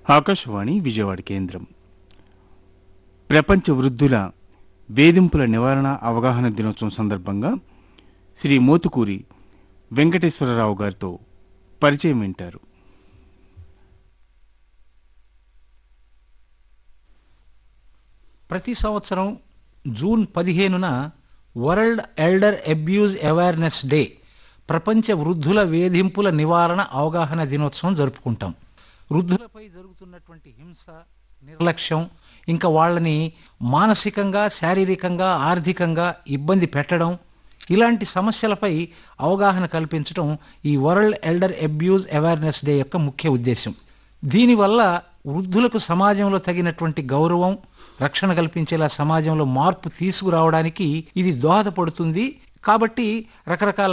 ఆకాశవాణి విజయవాడ కేంద్రం ప్రపంచ వృద్ధుల వేధింపుల నివారణ అవగాహన దినోత్సవం సందర్భంగా శ్రీ మోతుకూరి వెంకటేశ్వరరావు గారితో పరిచయం వింటారు ప్రతి సంవత్సరం జూన్ పదిహేనున world elder abuse awareness day ప్రపంచ వృద్ధుల వేధింపుల నివారణ అవగాహన దినోత్సవం జరుపుకుంటాం వృద్ధులపై జరుగుతున్నటువంటి హింస నిర్లక్ష్యం ఇంకా వాళ్ళని మానసికంగా శారీరకంగా ఆర్థికంగా ఇబ్బంది పెట్టడం ఇలాంటి సమస్యలపై అవగాహన కల్పించడం ఈ world elder abuse awareness day యొక్క ముఖ్య ఉద్దేశం దీనివల్ల వృద్ధులకు సమాజంలో తగినటువంటి గౌరవం రక్షణ కల్పించేలా సమాజంలో మార్పు తీసుకురావడానికి ఇది దోహదపడుతుంది కాబట్టి రకరకాల